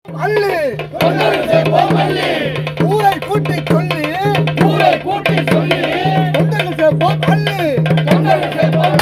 அள்ளு ஊரை கூட்டி சொல்லி ஊரை கூட்டி சொல்லி தொண்டர்கள் சேர்ப்போம் அள்ளு தொண்டர்கள் சேர்ப்போம்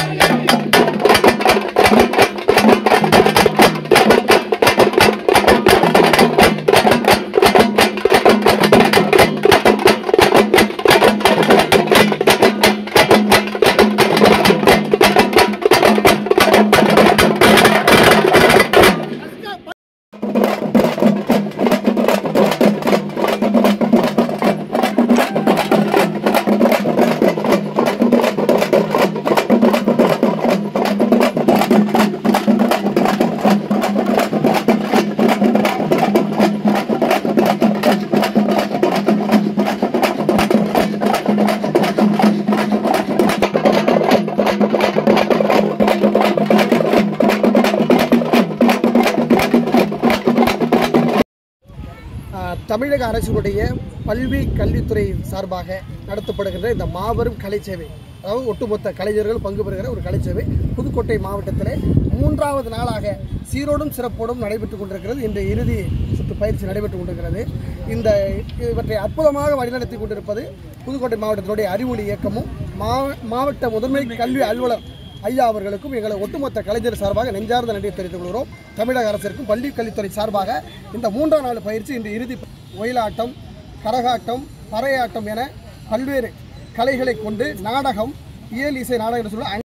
ஆஹ், தமிழக அரசுடைய பல்வி கல்வித்துறை சார்பாக நடத்தப்படுகின்ற இந்த மாபெரும் கலை சேவை அதாவது ஒட்டுமொத்த கலைஞர்கள் பங்கு பெறுகிற ஒரு கலை சேவை புதுக்கோட்டை மாவட்டத்தில் மூன்றாவது நாளாக சீரோடும் சிறப்போடும் நடைபெற்றுக் கொண்டிருக்கிறது இந்த இறுதி சுற்று பயிற்சி நடைபெற்றுக் கொண்டிருக்கிறது இந்த இவற்றை அற்புதமாக வழிநடத்தி கொண்டிருப்பது புதுக்கோட்டை மாவட்டத்தினுடைய அறிவொளி இயக்கமும் மாவ- மாவட்ட முதன்மை கல்வி அலுவலர் ஐயா அவர்களுக்கும் எங்களை ஒட்டுமொத்த கலைஞர் சார்பாக நெஞ்சார்ந்த நன்றியை தெரிவித்துக் கொள்கிறோம் தமிழக அரசிற்கும் பள்ளி கல்வித்துறை சார்பாக இந்த மூன்றாம் நாள் பயிற்சி இன்று இறுதி ஒயிலாட்டம் கரகாட்டம் பறையாட்டம் என பல்வேறு கலைகளை கொண்டு நாடகம் இயல் இசை நாடகம் என்று சொல்ல